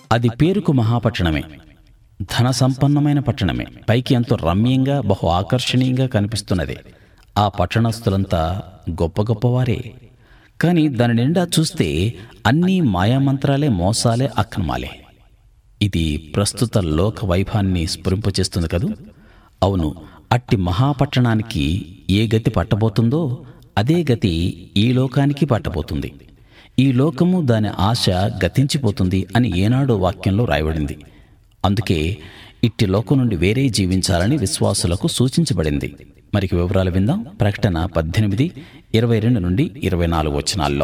అది పేరుకు మహాపట్టణమే ధన సంపన్నమైన పట్టణమే పైకి ఎంతో రమ్యంగా బహు ఆకర్షణీయంగా కనిపిస్తున్నది ఆ పట్టణస్థులంతా గొప్ప గొప్పవారే కానీ దాని నిండా చూస్తే అన్నీ మాయామంత్రాలే మోసాలే అక్రమాలే ఇది ప్రస్తుత లోక వైభాన్ని స్ఫురింపచేస్తుంది కదూ అవును అట్టి మహాపట్టణానికి ఏ గతి పట్టబోతుందో అదే గతి ఈ లోకానికి పట్టబోతుంది ఈ లోకము దాని ఆశ గతించిపోతుంది అని ఏనాడో వాక్యంలో రాయబడింది అందుకే ఇట్టి లోకం నుండి వేరే జీవించాలని విశ్వాసులకు సూచించబడింది మరికి వివరాలు విందాం ప్రకటన పద్దెనిమిది ఇరవై రెండు నుండి ఇరవై నాలుగు వచనాల్లో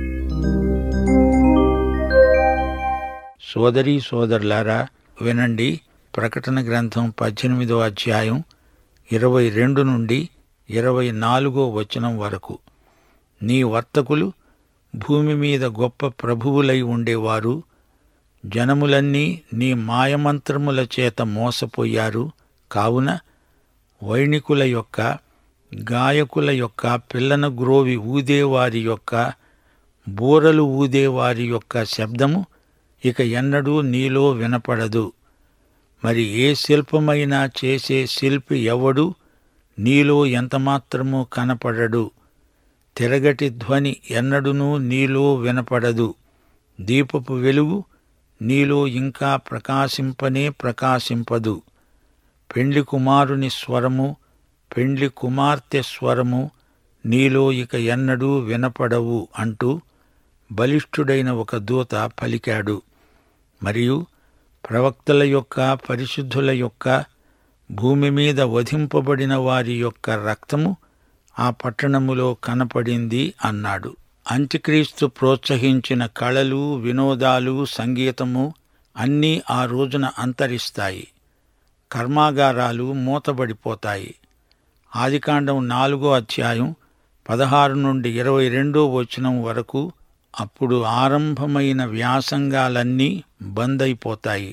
సోదరీ సోదరులారా వినండి ప్రకటన గ్రంథం పద్దెనిమిదో అధ్యాయం ఇరవై రెండు నుండి ఇరవై నాలుగో వచనం వరకు నీ వర్తకులు భూమి మీద గొప్ప ప్రభువులై ఉండేవారు జనములన్నీ నీ మాయమంత్రముల చేత మోసపోయారు కావున వైణికుల యొక్క గాయకుల యొక్క పిల్లన గ్రోవి ఊదేవారి యొక్క బూరలు ఊదేవారి యొక్క శబ్దము ఇక ఎన్నడూ నీలో వినపడదు మరి ఏ శిల్పమైనా చేసే శిల్పి ఎవడు నీలో ఎంతమాత్రమూ కనపడడు తిరగటి ధ్వని ఎన్నడునూ నీలో వినపడదు దీపపు వెలుగు నీలో ఇంకా ప్రకాశింపనే ప్రకాశింపదు పెండ్లి కుమారుని స్వరము పెండ్లి కుమార్తె స్వరము నీలో ఇక ఎన్నడూ వినపడవు అంటూ బలిష్ఠుడైన ఒక దూత పలికాడు మరియు ప్రవక్తల యొక్క పరిశుద్ధుల యొక్క భూమి మీద వధింపబడిన వారి యొక్క రక్తము ఆ పట్టణములో కనపడింది అన్నాడు అంత్యక్రీస్తు ప్రోత్సహించిన కళలు వినోదాలు సంగీతము అన్నీ ఆ రోజున అంతరిస్తాయి కర్మాగారాలు మూతబడిపోతాయి ఆదికాండం నాలుగో అధ్యాయం పదహారు నుండి ఇరవై రెండో వచనం వరకు అప్పుడు ఆరంభమైన వ్యాసంగాలన్నీ బంద్ అయిపోతాయి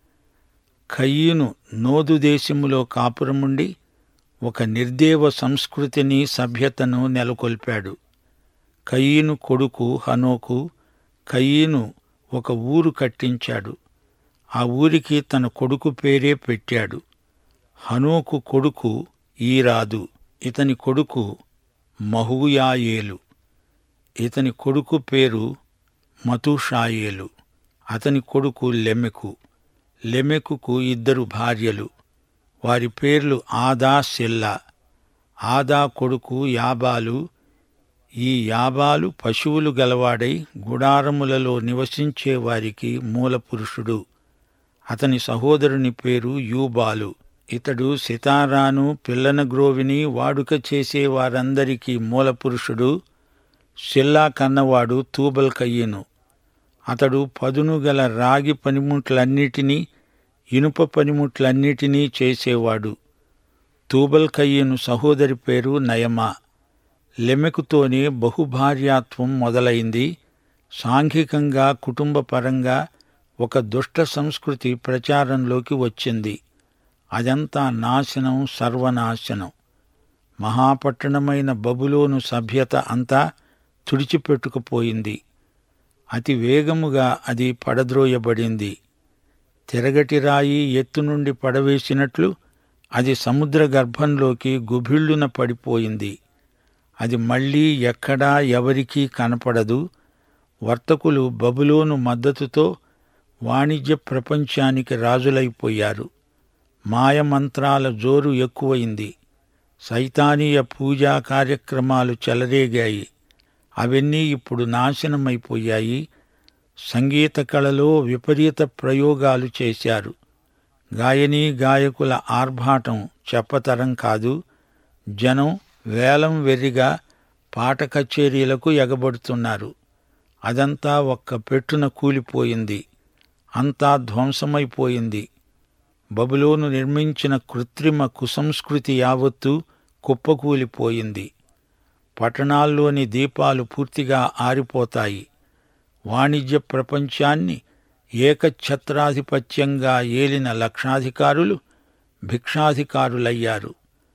కయ్యను నోదు దేశములో కాపురముండి ఒక నిర్దేవ సంస్కృతిని సభ్యతను నెలకొల్పాడు కయ్యను కొడుకు హనోకు కయ్యను ఒక ఊరు కట్టించాడు ఆ ఊరికి తన కొడుకు పేరే పెట్టాడు హనోకు కొడుకు ఈరాదు ఇతని కొడుకు మహూయాయేలు ఇతని కొడుకు పేరు మతుషాయేలు అతని కొడుకు లెమెకు లెమెకుకు ఇద్దరు భార్యలు వారి పేర్లు ఆదా సెల్లా ఆదా కొడుకు యాబాలు ఈ యాబాలు పశువులు గలవాడై గుడారములలో నివసించే వారికి మూలపురుషుడు అతని సహోదరుని పేరు యూబాలు ఇతడు సితారాను పిల్లన గ్రోవిని వాడుక చేసే వారందరికీ మూలపురుషుడు సిల్లా కన్నవాడు తూబల్ కయ్యను అతడు పదును గల రాగి పనిముట్లన్నిటినీ ఇనుప పనిముట్లన్నిటినీ చేసేవాడు తూబల్ కయ్యను సహోదరి పేరు నయమా లెమెకుతోనే బహుభార్యాత్వం మొదలైంది సాంఘికంగా కుటుంబపరంగా ఒక దుష్ట సంస్కృతి ప్రచారంలోకి వచ్చింది అదంతా నాశనం సర్వనాశనం మహాపట్టణమైన బబులోను సభ్యత అంతా తుడిచిపెట్టుకుపోయింది అతి వేగముగా అది పడద్రోయబడింది తిరగటి రాయి ఎత్తు నుండి పడవేసినట్లు అది సముద్ర గర్భంలోకి గుభిళ్ళున పడిపోయింది అది మళ్ళీ ఎక్కడా ఎవరికీ కనపడదు వర్తకులు బబులోను మద్దతుతో వాణిజ్య ప్రపంచానికి రాజులైపోయారు మాయమంత్రాల జోరు ఎక్కువైంది సైతానీయ పూజా కార్యక్రమాలు చెలరేగాయి అవన్నీ ఇప్పుడు నాశనమైపోయాయి సంగీత కళలో విపరీత ప్రయోగాలు చేశారు గాయనీ గాయకుల ఆర్భాటం చెప్పతరం కాదు జనం వేలం వెర్రిగా పాట కచేరీలకు ఎగబడుతున్నారు అదంతా ఒక్క పెట్టున కూలిపోయింది అంతా ధ్వంసమైపోయింది బబులోను నిర్మించిన కృత్రిమ కుసంస్కృతి యావత్తు కుప్పకూలిపోయింది పట్టణాల్లోని దీపాలు పూర్తిగా ఆరిపోతాయి వాణిజ్య ప్రపంచాన్ని ఏకఛత్రాధిపత్యంగా ఏలిన లక్షాధికారులు భిక్షాధికారులయ్యారు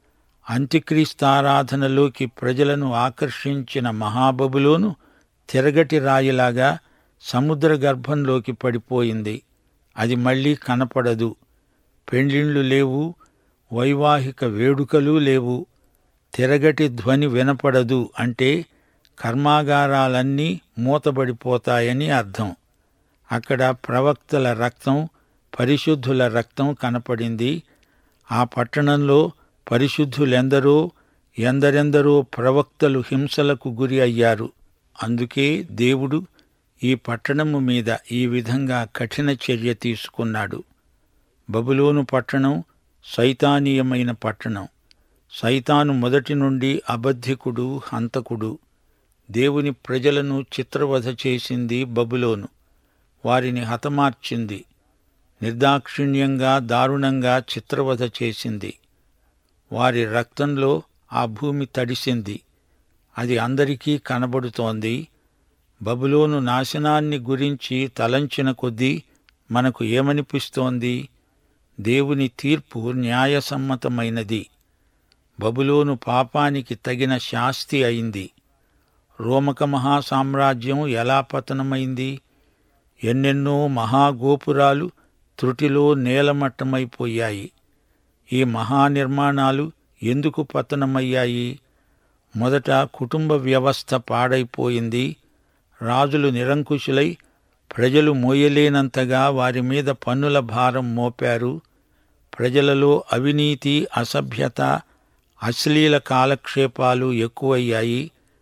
అంత్యక్రీస్తారాధనలోకి ప్రజలను ఆకర్షించిన మహాబబులోను తిరగటి రాయిలాగా సముద్ర గర్భంలోకి పడిపోయింది అది మళ్ళీ కనపడదు పెండ్లిండ్లు లేవు వైవాహిక వేడుకలు లేవు తిరగటి ధ్వని వినపడదు అంటే కర్మాగారాలన్నీ మూతబడిపోతాయని అర్థం అక్కడ ప్రవక్తల రక్తం పరిశుద్ధుల రక్తం కనపడింది ఆ పట్టణంలో పరిశుద్ధులెందరో ఎందరెందరో ప్రవక్తలు హింసలకు గురి అయ్యారు అందుకే దేవుడు ఈ పట్టణము మీద ఈ విధంగా కఠిన చర్య తీసుకున్నాడు బబులోను పట్టణం సైతానీయమైన పట్టణం సైతాను మొదటి నుండి అబద్ధికుడు హంతకుడు దేవుని ప్రజలను చిత్రవధ చేసింది బబులోను వారిని హతమార్చింది నిర్దాక్షిణ్యంగా దారుణంగా చిత్రవధ చేసింది వారి రక్తంలో ఆ భూమి తడిసింది అది అందరికీ కనబడుతోంది బబులోను నాశనాన్ని గురించి తలంచిన కొద్దీ మనకు ఏమనిపిస్తోంది దేవుని తీర్పు న్యాయసమ్మతమైనది బబులోను పాపానికి తగిన శాస్తి అయింది రోమక మహాసామ్రాజ్యం ఎలా పతనమైంది ఎన్నెన్నో మహాగోపురాలు త్రుటిలో నేలమట్టమైపోయాయి ఈ మహానిర్మాణాలు ఎందుకు పతనమయ్యాయి మొదట కుటుంబ వ్యవస్థ పాడైపోయింది రాజులు నిరంకుశులై ప్రజలు మోయలేనంతగా వారి మీద పన్నుల భారం మోపారు ప్రజలలో అవినీతి అసభ్యత అశ్లీల కాలక్షేపాలు ఎక్కువయ్యాయి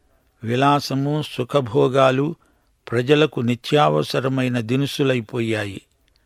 విలాసము సుఖభోగాలు ప్రజలకు నిత్యావసరమైన దినుసులైపోయాయి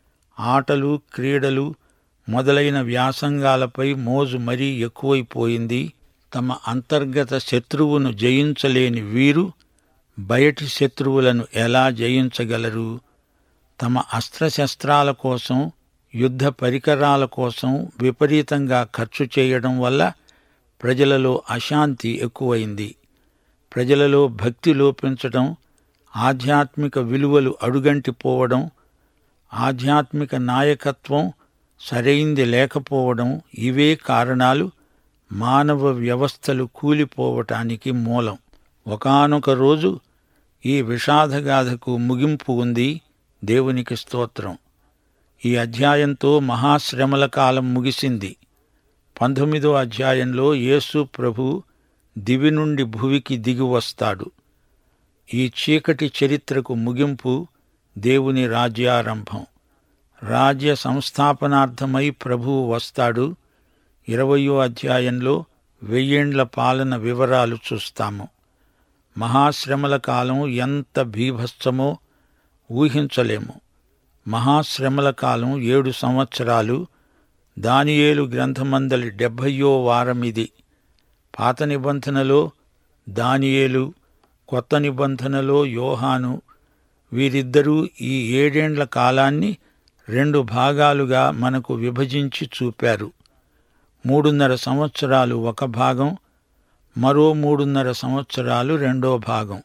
ఆటలు క్రీడలు మొదలైన వ్యాసంగాలపై మోజు మరీ ఎక్కువైపోయింది తమ అంతర్గత శత్రువును జయించలేని వీరు బయటి శత్రువులను ఎలా జయించగలరు తమ అస్త్రశస్త్రాల కోసం యుద్ధ పరికరాల కోసం విపరీతంగా ఖర్చు చేయడం వల్ల ప్రజలలో అశాంతి ఎక్కువైంది ప్రజలలో భక్తి లోపించడం ఆధ్యాత్మిక విలువలు అడుగంటిపోవడం ఆధ్యాత్మిక నాయకత్వం సరైంది లేకపోవడం ఇవే కారణాలు మానవ వ్యవస్థలు కూలిపోవటానికి మూలం ఒకానొక రోజు ఈ విషాదగాథకు ముగింపు ఉంది దేవునికి స్తోత్రం ఈ అధ్యాయంతో మహాశ్రమల కాలం ముగిసింది పంతొమ్మిదో అధ్యాయంలో యేసు ప్రభు దివి నుండి భువికి దిగి వస్తాడు ఈ చీకటి చరిత్రకు ముగింపు దేవుని రాజ్యారంభం రాజ్య సంస్థాపనార్థమై ప్రభువు వస్తాడు ఇరవయో అధ్యాయంలో వెయ్యేండ్ల పాలన వివరాలు చూస్తాము మహాశ్రమల కాలం ఎంత బీభత్సమో ఊహించలేము మహాశ్రమల కాలం ఏడు సంవత్సరాలు దానియేలు గ్రంథమందలి డెబ్భయో వారమిది పాత నిబంధనలో దానియేలు కొత్త నిబంధనలో యోహాను వీరిద్దరూ ఈ ఏడేండ్ల కాలాన్ని రెండు భాగాలుగా మనకు విభజించి చూపారు మూడున్నర సంవత్సరాలు ఒక భాగం మరో మూడున్నర సంవత్సరాలు రెండో భాగం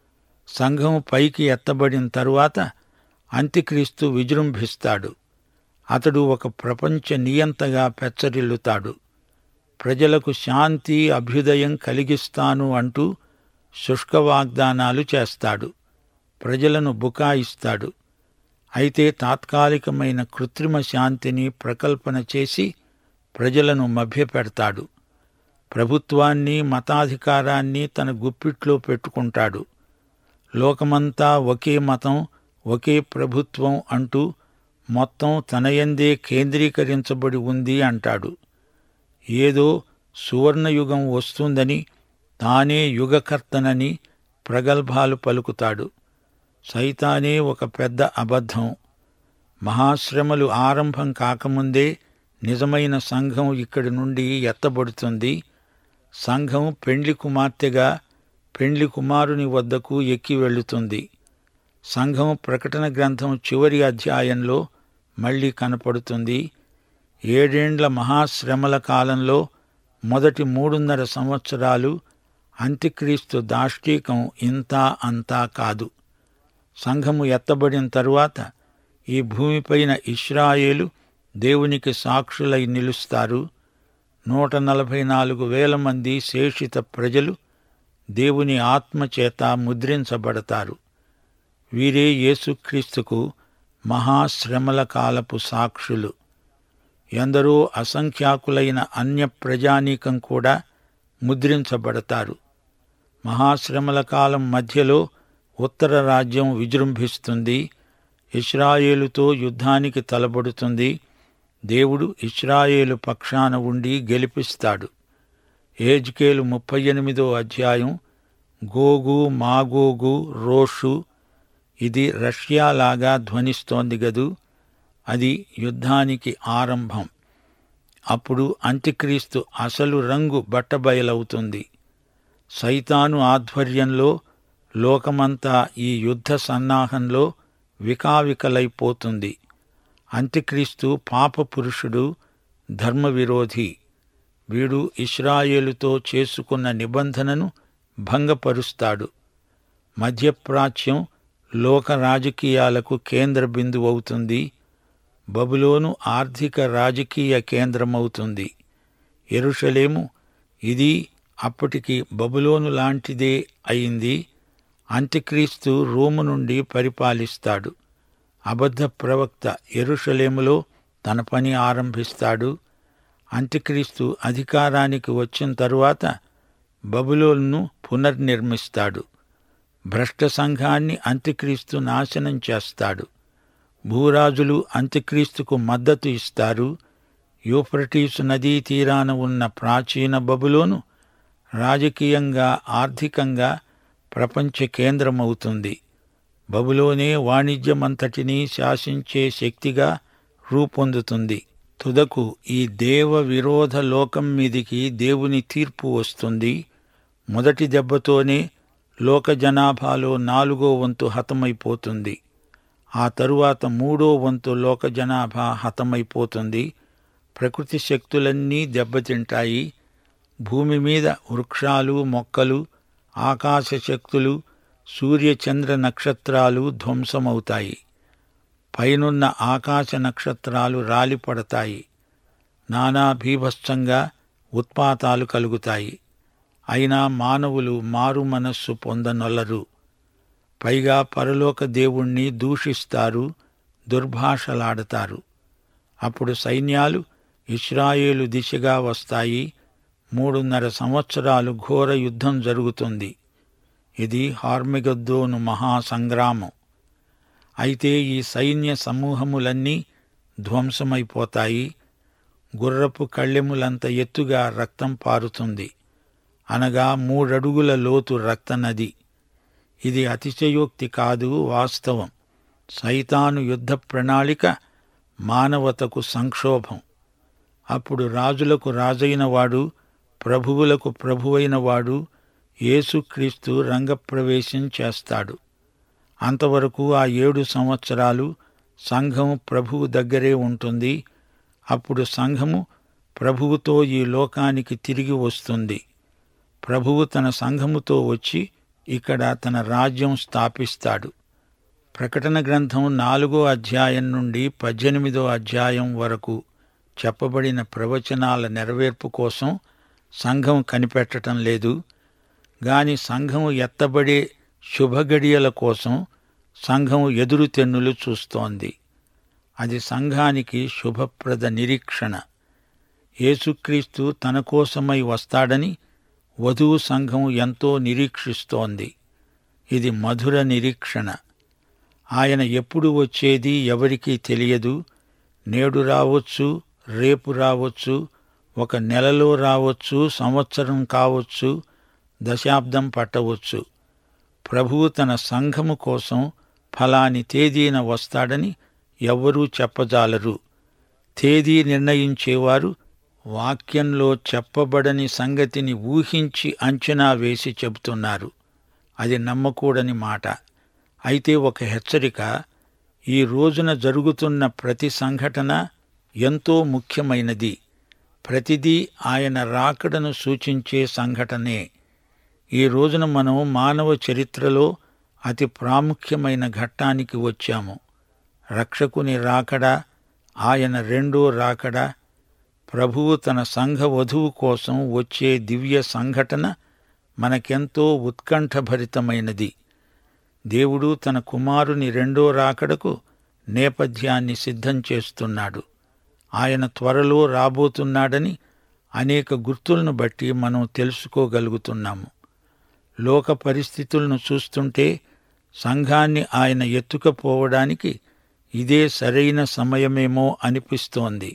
సంఘం పైకి ఎత్తబడిన తరువాత అంత్యక్రీస్తు విజృంభిస్తాడు అతడు ఒక ప్రపంచ నియంతగా పెచ్చరిల్లుతాడు ప్రజలకు శాంతి అభ్యుదయం కలిగిస్తాను అంటూ శుష్క వాగ్దానాలు చేస్తాడు ప్రజలను బుకాయిస్తాడు అయితే తాత్కాలికమైన కృత్రిమ శాంతిని ప్రకల్పన చేసి ప్రజలను మభ్యపెడతాడు ప్రభుత్వాన్ని మతాధికారాన్ని తన గుప్పిట్లో పెట్టుకుంటాడు లోకమంతా ఒకే మతం ఒకే ప్రభుత్వం అంటూ మొత్తం తనయందే కేంద్రీకరించబడి ఉంది అంటాడు ఏదో సువర్ణయుగం వస్తుందని తానే యుగకర్తనని ప్రగల్భాలు పలుకుతాడు సైతానే ఒక పెద్ద అబద్ధం మహాశ్రమలు ఆరంభం కాకముందే నిజమైన సంఘం ఇక్కడి నుండి ఎత్తబడుతుంది సంఘం పెండ్లి కుమార్తెగా పెండ్లి కుమారుని వద్దకు ఎక్కి వెళుతుంది సంఘం ప్రకటన గ్రంథం చివరి అధ్యాయంలో మళ్ళీ కనపడుతుంది ఏడేండ్ల మహాశ్రమల కాలంలో మొదటి మూడున్నర సంవత్సరాలు అంత్యక్రీస్తు దాష్టీకం ఇంతా అంతా కాదు సంఘము ఎత్తబడిన తరువాత ఈ భూమిపైన ఇస్రాయేలు దేవునికి సాక్షులై నిలుస్తారు నూట నలభై నాలుగు వేల మంది శేషిత ప్రజలు దేవుని ఆత్మచేత ముద్రించబడతారు వీరే యేసుక్రీస్తుకు మహాశ్రమల కాలపు సాక్షులు ఎందరో అసంఖ్యాకులైన అన్య ప్రజానీకం కూడా ముద్రించబడతారు మహాశ్రమల కాలం మధ్యలో ఉత్తర రాజ్యం విజృంభిస్తుంది ఇస్రాయేలుతో యుద్ధానికి తలబడుతుంది దేవుడు ఇస్రాయేలు పక్షాన ఉండి గెలిపిస్తాడు ఏజ్కేలు ముప్పై ఎనిమిదో అధ్యాయం గోగు మాగోగు రోషు ఇది రష్యాలాగా ధ్వనిస్తోంది గదు అది యుద్ధానికి ఆరంభం అప్పుడు అంత్యక్రీస్తు అసలు రంగు బట్టబయలవుతుంది సైతాను ఆధ్వర్యంలో లోకమంతా ఈ యుద్ధ సన్నాహంలో వికావికలైపోతుంది అంత్యక్రీస్తు పాప పురుషుడు ధర్మవిరోధి వీడు ఇస్రాయేలుతో చేసుకున్న నిబంధనను భంగపరుస్తాడు మధ్యప్రాచ్యం లోక రాజకీయాలకు కేంద్ర బిందువవుతుంది బబులోను ఆర్థిక రాజకీయ కేంద్రమవుతుంది ఎరుషలేము ఇది అప్పటికి బబులోను లాంటిదే అయింది అంత్యక్రీస్తు రోము నుండి పరిపాలిస్తాడు అబద్ధ ప్రవక్త ఎరుషలేములో తన పని ఆరంభిస్తాడు అంత్యక్రీస్తు అధికారానికి వచ్చిన తరువాత బబులోన్ను పునర్నిర్మిస్తాడు భ్రష్ట సంఘాన్ని అంత్యక్రీస్తు నాశనం చేస్తాడు భూరాజులు అంత్యక్రీస్తుకు మద్దతు ఇస్తారు యూఫ్రటీసు నదీ తీరాన ఉన్న ప్రాచీన బబులోను రాజకీయంగా ఆర్థికంగా ప్రపంచ కేంద్రమవుతుంది బబులోనే వాణిజ్యమంతటినీ శాసించే శక్తిగా రూపొందుతుంది తుదకు ఈ దేవ విరోధ లోకం మీదికి దేవుని తీర్పు వస్తుంది మొదటి దెబ్బతోనే లోక జనాభాలో నాలుగో వంతు హతమైపోతుంది ఆ తరువాత మూడో వంతు లోక జనాభా హతమైపోతుంది ప్రకృతి శక్తులన్నీ దెబ్బతింటాయి భూమి మీద వృక్షాలు మొక్కలు ఆకాశ శక్తులు సూర్యచంద్ర నక్షత్రాలు ధ్వంసమవుతాయి పైనున్న ఆకాశ నక్షత్రాలు రాలిపడతాయి నానా భీభత్సంగా ఉత్పాతాలు కలుగుతాయి అయినా మానవులు మారు మనస్సు పొందనొల్లరు పైగా పరలోక దేవుణ్ణి దూషిస్తారు దుర్భాషలాడతారు అప్పుడు సైన్యాలు ఇస్రాయేలు దిశగా వస్తాయి మూడున్నర సంవత్సరాలు ఘోర యుద్ధం జరుగుతుంది ఇది హార్మిగద్దోను మహాసంగ్రామం అయితే ఈ సైన్య సమూహములన్నీ ధ్వంసమైపోతాయి గుర్రపు కళ్ళెములంత ఎత్తుగా రక్తం పారుతుంది అనగా మూడడుగుల లోతు రక్తనది ఇది అతిశయోక్తి కాదు వాస్తవం సైతాను యుద్ధ ప్రణాళిక మానవతకు సంక్షోభం అప్పుడు రాజులకు రాజైన వాడు ప్రభువులకు ప్రభువైన వాడు యేసుక్రీస్తు రంగప్రవేశం చేస్తాడు అంతవరకు ఆ ఏడు సంవత్సరాలు సంఘం ప్రభువు దగ్గరే ఉంటుంది అప్పుడు సంఘము ప్రభువుతో ఈ లోకానికి తిరిగి వస్తుంది ప్రభువు తన సంఘముతో వచ్చి ఇక్కడ తన రాజ్యం స్థాపిస్తాడు ప్రకటన గ్రంథం నాలుగో అధ్యాయం నుండి పద్దెనిమిదో అధ్యాయం వరకు చెప్పబడిన ప్రవచనాల నెరవేర్పు కోసం సంఘం కనిపెట్టడం లేదు గాని సంఘం ఎత్తబడే శుభగడియల కోసం సంఘం ఎదురు తెన్నులు చూస్తోంది అది సంఘానికి శుభప్రద నిరీక్షణ యేసుక్రీస్తు తన కోసమై వస్తాడని వధువు సంఘం ఎంతో నిరీక్షిస్తోంది ఇది మధుర నిరీక్షణ ఆయన ఎప్పుడు వచ్చేది ఎవరికీ తెలియదు నేడు రావచ్చు రేపు రావచ్చు ఒక నెలలో రావచ్చు సంవత్సరం కావచ్చు దశాబ్దం పట్టవచ్చు ప్రభువు తన సంఘము కోసం ఫలాని తేదీన వస్తాడని ఎవ్వరూ చెప్పజాలరు తేదీ నిర్ణయించేవారు వాక్యంలో చెప్పబడని సంగతిని ఊహించి అంచనా వేసి చెబుతున్నారు అది నమ్మకూడని మాట అయితే ఒక హెచ్చరిక ఈ రోజున జరుగుతున్న ప్రతి సంఘటన ఎంతో ముఖ్యమైనది ప్రతిదీ ఆయన రాకడను సూచించే సంఘటనే ఈ రోజున మనం మానవ చరిత్రలో అతి ప్రాముఖ్యమైన ఘట్టానికి వచ్చాము రక్షకుని రాకడ ఆయన రెండో రాకడ ప్రభువు తన సంఘ వధువు కోసం వచ్చే దివ్య సంఘటన మనకెంతో ఉత్కంఠభరితమైనది దేవుడు తన కుమారుని రెండో రాకడకు నేపథ్యాన్ని సిద్ధం చేస్తున్నాడు ఆయన త్వరలో రాబోతున్నాడని అనేక గుర్తులను బట్టి మనం తెలుసుకోగలుగుతున్నాము లోక పరిస్థితులను చూస్తుంటే సంఘాన్ని ఆయన ఎత్తుకపోవడానికి ఇదే సరైన సమయమేమో అనిపిస్తోంది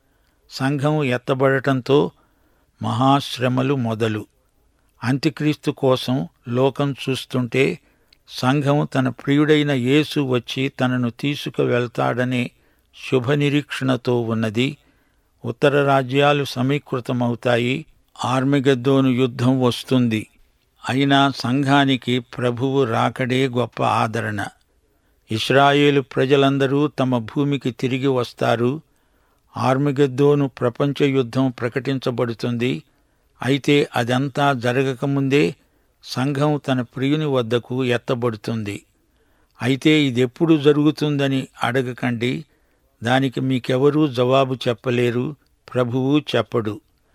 సంఘం ఎత్తబడటంతో మహాశ్రమలు మొదలు అంత్యక్రీస్తు కోసం లోకం చూస్తుంటే సంఘం తన ప్రియుడైన యేసు వచ్చి తనను తీసుకువెళ్తాడనే శుభ నిరీక్షణతో ఉన్నది ఉత్తర రాజ్యాలు సమీకృతమవుతాయి ఆర్మిగద్దోను యుద్ధం వస్తుంది అయినా సంఘానికి ప్రభువు రాకడే గొప్ప ఆదరణ ఇస్రాయేలు ప్రజలందరూ తమ భూమికి తిరిగి వస్తారు ఆర్మిగద్దోను ప్రపంచ యుద్ధం ప్రకటించబడుతుంది అయితే అదంతా జరగకముందే సంఘం తన ప్రియుని వద్దకు ఎత్తబడుతుంది అయితే ఇదెప్పుడు జరుగుతుందని అడగకండి దానికి మీకెవరూ జవాబు చెప్పలేరు ప్రభువు చెప్పడు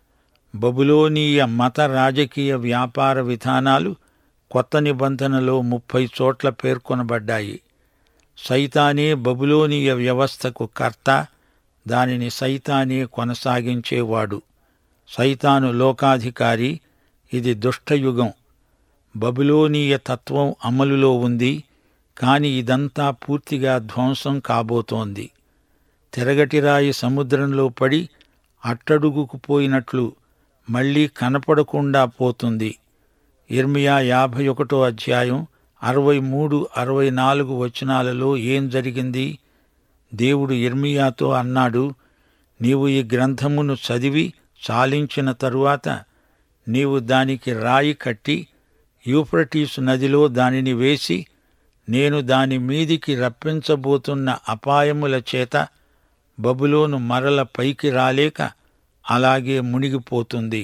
బబులోనీయ మత రాజకీయ వ్యాపార విధానాలు కొత్త నిబంధనలో ముప్పై చోట్ల పేర్కొనబడ్డాయి సైతానే బబులోనీయ వ్యవస్థకు కర్త దానిని సైతానే కొనసాగించేవాడు సైతాను లోకాధికారి ఇది దుష్టయుగం బబులోనీయ తత్వం అమలులో ఉంది కాని ఇదంతా పూర్తిగా ధ్వంసం కాబోతోంది తిరగటిరాయి సముద్రంలో పడి అట్టడుగుకు పోయినట్లు మళ్లీ కనపడకుండా పోతుంది ఇర్మియా యాభై ఒకటో అధ్యాయం అరవై మూడు అరవై నాలుగు వచనాలలో ఏం జరిగింది దేవుడు ఇర్మియాతో అన్నాడు నీవు ఈ గ్రంథమును చదివి చాలించిన తరువాత నీవు దానికి రాయి కట్టి యూఫ్రటీసు నదిలో దానిని వేసి నేను దాని మీదికి రప్పించబోతున్న అపాయముల చేత బబులోను మరల పైకి రాలేక అలాగే మునిగిపోతుంది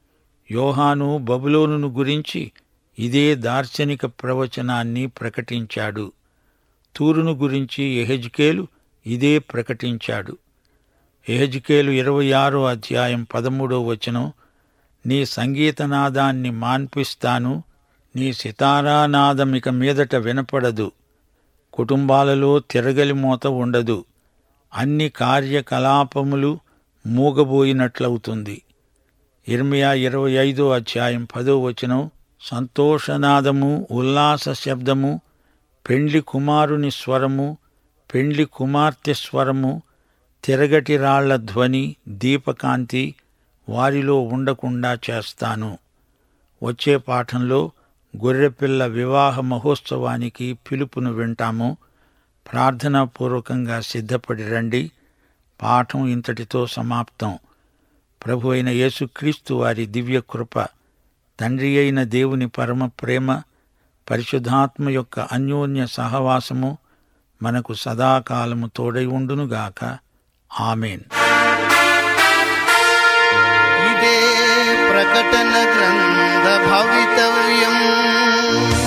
యోహాను బబులోనును గురించి ఇదే దార్శనిక ప్రవచనాన్ని ప్రకటించాడు తూరును గురించి ఎహెజ్కేలు ఇదే ప్రకటించాడు ఎహెజ్కేలు ఇరవై ఆరో అధ్యాయం పదమూడో వచనం నీ సంగీతనాదాన్ని మాన్పిస్తాను నీ సితారానాదమిక మీదట వినపడదు కుటుంబాలలో తిరగలి మోత ఉండదు అన్ని కార్యకలాపములు మూగబోయినట్లవుతుంది ఇర్మియా ఇరవై ఐదో అధ్యాయం పదో వచనం సంతోషనాదము ఉల్లాస శబ్దము పెండ్లి కుమారుని స్వరము పెండ్లి కుమార్తె స్వరము తిరగటి రాళ్ల ధ్వని దీపకాంతి వారిలో ఉండకుండా చేస్తాను వచ్చే పాఠంలో గొర్రెపిల్ల వివాహ మహోత్సవానికి పిలుపును వింటాము ప్రార్థనాపూర్వకంగా సిద్ధపడి రండి పాఠం ఇంతటితో సమాప్తం ప్రభు అయిన యేసుక్రీస్తు వారి దివ్య కృప తండ్రి అయిన దేవుని పరమ ప్రేమ పరిశుద్ధాత్మ యొక్క అన్యోన్య సహవాసము మనకు సదాకాలము తోడై ఉండునుగాక ఆమెన్ ఇదే ప్రకటన గ్రంథ భవితవ్యం